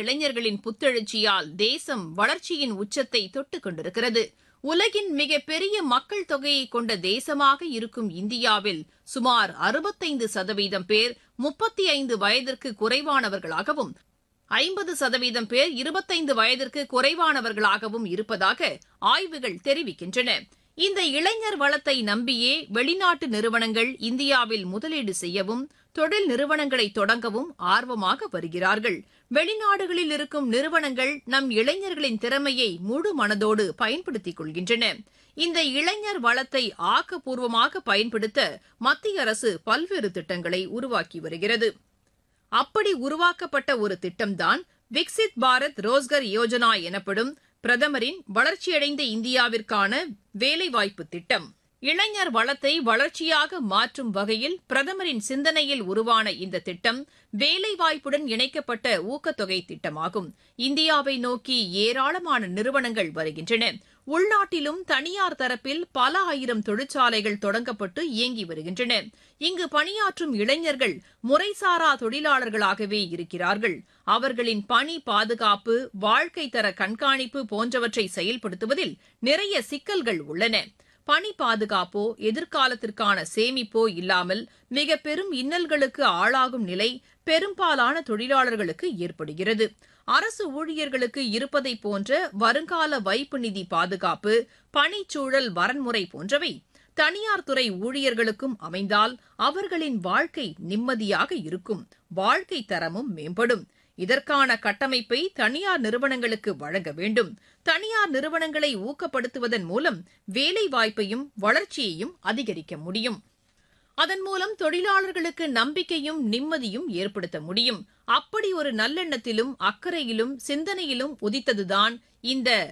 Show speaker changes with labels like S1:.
S1: இளைஞர்களின் புத்தெழுச்சியால் தேசம் வளர்ச்சியின் உச்சத்தை தொட்டுக் கொண்டிருக்கிறது உலகின் மிகப்பெரிய மக்கள் தொகையை கொண்ட தேசமாக இருக்கும் இந்தியாவில் சுமார் அறுபத்தைந்து சதவீதம் பேர் முப்பத்தி ஐந்து வயதிற்கு குறைவானவர்களாகவும் ஐம்பது சதவீதம் பேர் இருபத்தைந்து வயதிற்கு குறைவானவர்களாகவும் இருப்பதாக ஆய்வுகள் தெரிவிக்கின்றன இந்த இளைஞர் வளத்தை நம்பியே வெளிநாட்டு நிறுவனங்கள் இந்தியாவில் முதலீடு செய்யவும் தொழில் நிறுவனங்களை தொடங்கவும் ஆர்வமாக வருகிறார்கள் வெளிநாடுகளில் இருக்கும் நிறுவனங்கள் நம் இளைஞர்களின் திறமையை முழு மனதோடு பயன்படுத்திக் கொள்கின்றன இந்த இளைஞர் வளத்தை ஆக்கப்பூர்வமாக பயன்படுத்த மத்திய அரசு பல்வேறு திட்டங்களை உருவாக்கி வருகிறது அப்படி உருவாக்கப்பட்ட ஒரு திட்டம்தான் விக்சித் பாரத் ரோஸ்கர் யோஜனா எனப்படும் பிரதமரின் வளர்ச்சியடைந்த இந்தியாவிற்கான வேலைவாய்ப்பு திட்டம் இளைஞர் வளத்தை வளர்ச்சியாக மாற்றும் வகையில் பிரதமரின் சிந்தனையில் உருவான இந்த திட்டம் வேலைவாய்ப்புடன் இணைக்கப்பட்ட ஊக்கத்தொகை திட்டமாகும் இந்தியாவை நோக்கி ஏராளமான நிறுவனங்கள் வருகின்றன உள்நாட்டிலும் தனியார் தரப்பில் பல ஆயிரம் தொழிற்சாலைகள் தொடங்கப்பட்டு இயங்கி வருகின்றன இங்கு பணியாற்றும் இளைஞர்கள் முறைசாரா தொழிலாளர்களாகவே இருக்கிறார்கள் அவர்களின் பணி பாதுகாப்பு வாழ்க்கை தர கண்காணிப்பு போன்றவற்றை செயல்படுத்துவதில் நிறைய சிக்கல்கள் உள்ளன பணி பாதுகாப்போ எதிர்காலத்திற்கான சேமிப்போ இல்லாமல் மிக பெரும் இன்னல்களுக்கு ஆளாகும் நிலை பெரும்பாலான தொழிலாளர்களுக்கு ஏற்படுகிறது அரசு ஊழியர்களுக்கு இருப்பதை போன்ற வருங்கால வைப்பு நிதி பாதுகாப்பு பணிச்சூழல் வரன்முறை போன்றவை தனியார் துறை ஊழியர்களுக்கும் அமைந்தால் அவர்களின் வாழ்க்கை நிம்மதியாக இருக்கும் வாழ்க்கை தரமும் மேம்படும் இதற்கான கட்டமைப்பை தனியார் நிறுவனங்களுக்கு வழங்க வேண்டும் தனியார் நிறுவனங்களை ஊக்கப்படுத்துவதன் மூலம் வேலை வாய்ப்பையும் வளர்ச்சியையும் அதிகரிக்க முடியும் அதன் மூலம் தொழிலாளர்களுக்கு நம்பிக்கையும் நிம்மதியும் ஏற்படுத்த முடியும் அப்படி ஒரு நல்லெண்ணத்திலும் அக்கறையிலும் சிந்தனையிலும் உதித்ததுதான் இந்த